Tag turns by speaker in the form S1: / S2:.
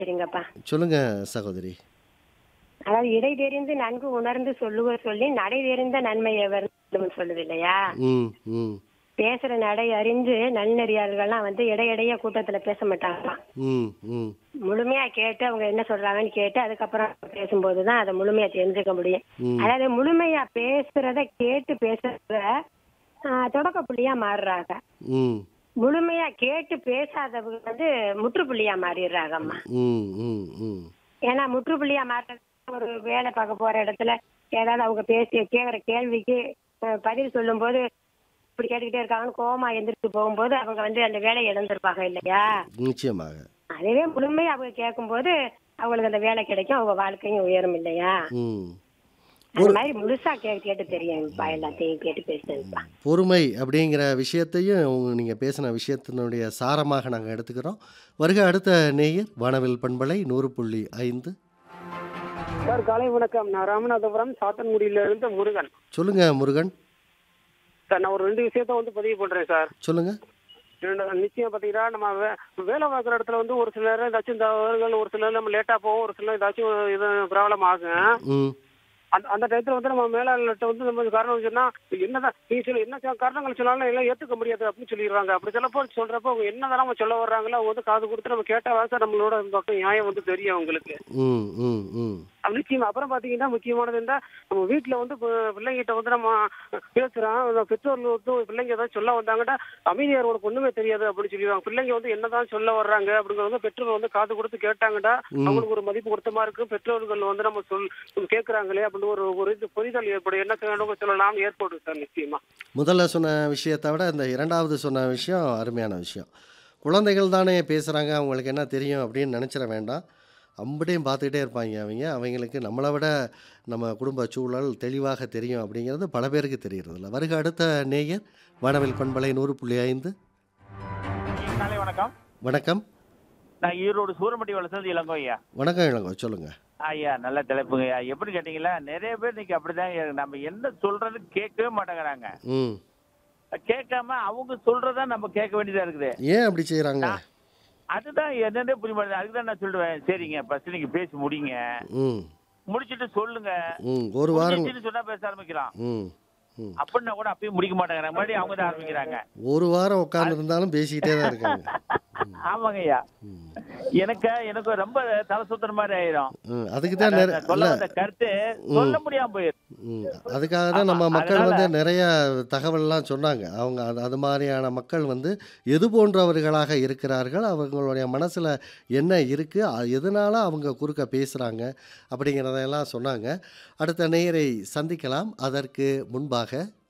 S1: சரிங்கப்பா
S2: சொல்லுங்க சகோதரி
S1: அதாவது இடை தெரிந்து நன்கு உணர்ந்து சொல்லுவர் சொல்லி நடை தெரிந்த நன்மையை வரும் சொல்லுது இல்லையா
S2: ம் ம்
S1: பேசுற நடை அறிந்து நன்னெறியாளர்கள்லாம் வந்து இடையிடையே கூட்டத்துல பேச மாட்டாங்களாம்
S2: ம் ம்
S1: முழுமையா கேட்டு அவங்க என்ன சொல்றாங்கன்னு கேட்டு அதுக்கப்புறம் பேசும்போதுதான் அதை முழுமையா தெரிஞ்சுக்க முடியும்
S2: ம்.
S1: அதாவது முழுமையா பேசுறத கேட்டு பேசுறத ஆஹ், தொடக்க புள்ளியா மாறுறாங்க
S2: ம்
S1: முழுமையா கேட்டு பேசாதவங்க வந்து முற்றுப்புள்ளியா மாறிடுறாங்கம்மா
S2: ம் ம் ம்
S1: ஏன்னா முற்றுப்புள்ளியா மாற்ற ஒரு வேலை பார்க்க போற இடத்துல ஏதாவது அவங்க பேசி கேக்குற கேள்விக்கு அஹ், பதில் சொல்லும்போது இப்படி கேட்டுக்கிட்டே இருக்காங்கன்னு கோவமா எந்திரிச்சு போகும்போது அவங்க வந்து அந்த வேலையை இழந்திருப்பாங்க இல்லையா
S2: நிச்சயமாக
S1: அதுவே முழுமையா அவங்க கேட்கும்போது அவங்களுக்கு அந்த வேலை கிடைக்கும் அவங்க வாழ்க்கையும் உயரும் இல்லையா
S2: ம்
S1: அந்த மாதிரி முழுசா கேட்டு கேட்டு தெரியும்ப்பா எல்லாத்தையும் கேட்டு பேசுறதுப்பா
S2: பொறுமை அப்படிங்கிற விஷயத்தையும் உங்க- நீங்க பேசின விஷயத்தினுடைய சாரமாக நாங்கள் எடுத்துக்கிறோம் வருக அடுத்த நேயர் வானவில் பண்பலை நூறு புள்ளி ஐந்து
S3: சார் காலை வணக்கம் நான் ராமநாதபுரம் சாத்தன்குடியில இருந்து முருகன்
S2: சொல்லுங்க முருகன்
S3: சார் நான் ஒரு ரெண்டு விஷயத்த வந்து பதிவு பண்றேன் சார்
S2: சொல்லுங்க
S3: ரெண்டு- நிச்சயம் பாத்தீங்கன்னா நம்ம வே- வேலை பார்க்குற இடத்துல வந்து ஒரு சில நேரம் ஏதாச்சும் தவறுகள் ஒரு சில நேரம் நம்ம லேட்டா போவோம் ஒரு சில நேரம் ஏதாச்சும் இது ப்ராப்ளம் ஆகும்
S2: ம்
S3: அந்த அந்த டயத்துல வந்து நம்ம மேலாளர்கிட்ட வந்து நம்ம காரணம் சொன்னா என்னதான் நீ சொல்லு என்ன சொ- காரணங்கள் சொன்னாலும் எல்லாம் ஏத்துக்க முடியாது அப்படின்னு சொல்லிடுறாங்க அப்படி சிலப்போ சொல்றப்போ அவங்க என்னதான் நம்ம சொல்ல வர்றாங்களோ அவங்க வந்து காது கொடுத்து நம்ம கேட்டா சார் நம்மளோட பக்கம் நியாயம் வந்து தெரியும் அவங்களுக்கு
S2: ம் ம் ம்
S3: அது நிச்சயம் அப்புறம் பாத்தீங்கன்னா முக்கியமானது என்ன நம்ம வீட்டுல வந்து பி- பிள்ளைங்கிட்ட வந்து நம்ம பேசுறோம் அந்த பெற்றோர்கள் வந்து ஒரு பிள்ளைங்க ஏதாவது சொல்ல வந்தாங்கன்னா அமைதியார் உனக்கு ஒண்ணுமே தெரியாது அப்படின்னு சொல்லிடுவாங்க பிள்ளைங்க வந்து என்னதான் சொல்ல வர்றாங்க அப்படிங்கறது வந்து பெற்றோர் வந்து காது கொடுத்து கேட்டாங்கன்னா அவங்களுக்கு ஒரு மதிப்பு கொடுத்த மாதிரி இருக்கும் பெற்றோர்கள் வந்து நம்ம சொல் கேட்கறாங்களே அப்படின்னு ஒரு ஒரு இது புரிதல் ஏற்படும் என்ன செய்யணும் சொல்லலாம் ஏற்படும் சார் நிச்சயமா
S2: முதல்ல சொன்ன விஷயத்தை விட இந்த இரண்டாவது சொன்ன விஷயம் அருமையான விஷயம் குழந்தைகள் தானே பேசுகிறாங்க அவங்களுக்கு என்ன தெரியும் அப்படின்னு நினச்சிட வேண்டாம் அம்படியும் பார்த்துக்கிட்டே இருப்பாங்க அவங்க அவங்களுக்கு நம்மளை விட நம்ம குடும்ப சூழல் தெளிவாக தெரியும் அப்படிங்கிறது பல பேருக்கு தெரியறதில்ல வருக அடுத்த நேயர் வானவில் பண்பலை நூறு புள்ளி ஐந்து
S4: காலை வணக்கம்
S2: வணக்கம்
S4: நான் ஈரோடு சூரமட்டி வளர்த்தது இளங்கோ ஐயா
S2: வணக்கம் இளங்கோ சொல்லுங்கள்
S4: ஐயா நல்ல தலைப்புங்க ஐயா எப்படி கேட்டீங்களா நிறைய பேர் இன்னைக்கு அப்படிதான் இருக்கு. நம்ம என்ன சொல்றது கேட்கவே மாட்டேங்கிறாங்க
S2: ம்
S4: கேட்காம அவங்க சொல்றதா நம்ம கேட்க வேண்டியதா இருக்குது
S2: ஏன் அப்படி செய்கிறாங்க
S4: அதுதான் என்னன்னே புரிய மாட்டேங்குது அதுக்கு தான் நான் சொல்லுவேன் சரிங்க ஃபர்ஸ்ட் நீங்க பேசி முடிங்க
S2: ம்
S4: முடிச்சிட்டு சொல்லுங்க
S2: ம் ஒரு வாரம்
S4: முடிச்சிட்டு சொன்னா பேச ஆரம்பிக்கலாம்
S2: ம் ம்
S4: அப்படின்னா கூட அப்பயும் முடிக்க மாட்டேங்கிறாங்க மறுபடியும் அவங்க தான் ஆரம்பிக்கிறாங்க
S2: ஒரு வாரம் உட்காந்துருந்தாலும் பேசிக்கிட்டே தான் இருக்காங்க
S4: ஆமாங்க ஐயா
S2: ம்
S4: எனக்கு எனக்கு ரொம்ப தலை சுத்துற மாதிரி ஆயிரும்
S2: ம் அதுக்கு தான் நிறைய
S4: நான் சொல்ல வந்த கருத்து சொல்ல முடியாம போயிரு
S2: ம் அதுக்காக தான் நம்ம
S4: ஆமா,
S2: மக்கள் வந்து
S4: அதனால-
S2: நிறைய தகவல்லாம் சொன்னாங்க அவங்க அது அது மாதிரியான மக்கள் வந்து எது போன்றவர்களாக இருக்கிறார்கள் அவங்களுடைய மனசில் என்ன இருக்குது எதனால அவங்க குறுக்க பேசுகிறாங்க அப்படிங்கிறதையெல்லாம் சொன்னாங்க அடுத்த நேயரை சந்திக்கலாம் அதற்கு முன்பாக